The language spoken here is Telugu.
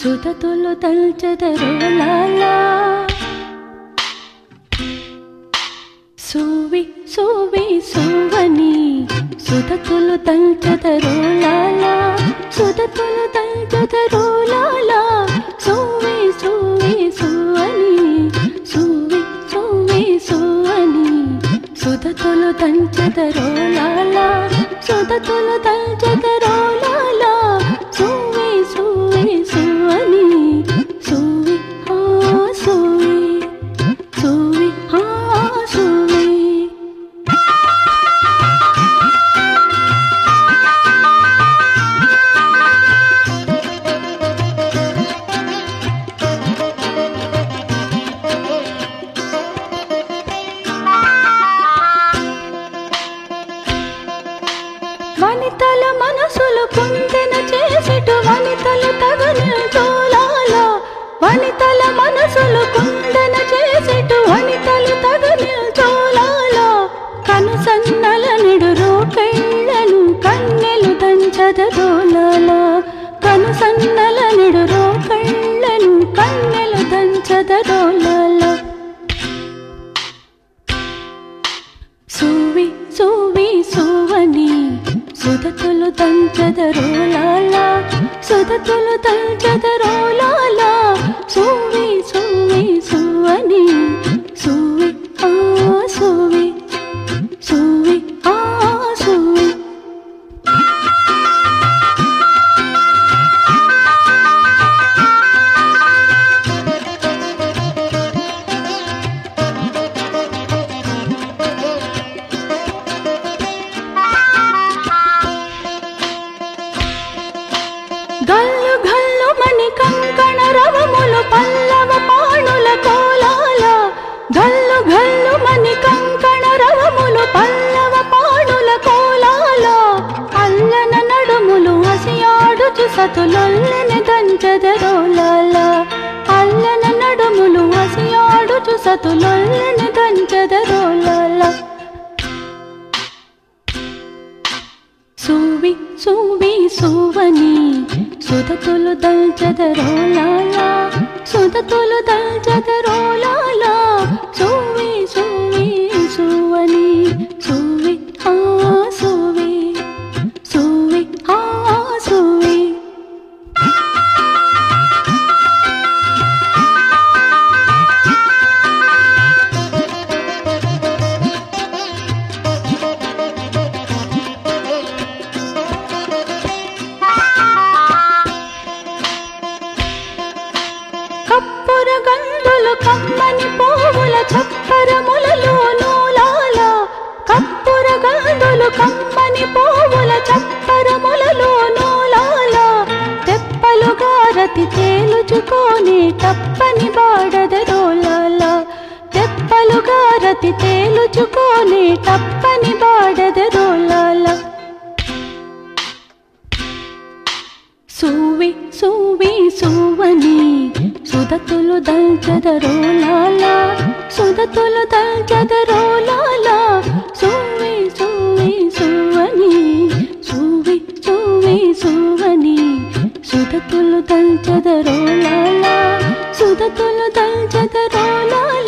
సుధతులు తల్చదరు లాలా సువి సువి సువని సుధతులు తల్చదరు లాలా సుధతులు తల్చదరు లాలా సువి సువి సువని సువి సువి సువని సుధతులు తంచదరు లాలా సుధతులు తంచదరు లాలా సువి సువి సువని సువి హా సువి సువి హా సువి వనితల మనసులు కుందెన చేసిటు వనితలు తగను తోలాల వనితల మనసులు కుందెన చేసిటు వనితలు తగను తోలాల కను సన్నల నిడురు కళ్ళను కన్నెలు దంచదోలాల కను సన్నల నిడురు కళ్ళను కన్నెలు దంచదోలాల సువి సువి సువని సుధతులు తంచదరు లాలా సుధతులు తంచదరు లాలా సువి సువి సువని సువి ఆ సువి సువి ఆ సువి గల్లు గల్లు మణి కంకణ రవములు పల్లవ పాణుల కోలాల గల్లు గల్లు మణి కంకణ రవములు పల్లవ పాణుల కోలాల అల్లన నడుములు హసియాడుచు సతులొల్లని దంచదరోలాల అల్లన నడుములు హసియాడుచు సతులొల్లని దంచదరోలాల సువి సువి సువని సుధతులు దల్చదరో లాలా సుధతులు దల్చదరో లాలా సువి సువి సువని సువి ఆ సువి సువి ఆ సువి కప్పుర గంధులు కమ్మని పువ్వుల చప్పరములలో నూలాల కప్పుర గంధులు కమ్మని పువ్వుల చప్పరములలో నూలాల తెప్పలుగా రతి తేలుచుకొని తప్పని బాడదరోలాల తెప్పలుగా రతి తేలుచుకొని తప్పని బాడదరోలాల సువి సువి సువని సుధతులు దల్చదరో లాలా సుధతులు దల్చదరో లాలా సువి సువి సువని సువి సువి సువని సుధతులు దల్చదరో లాలా సుధతులు దల్చదరో లాలా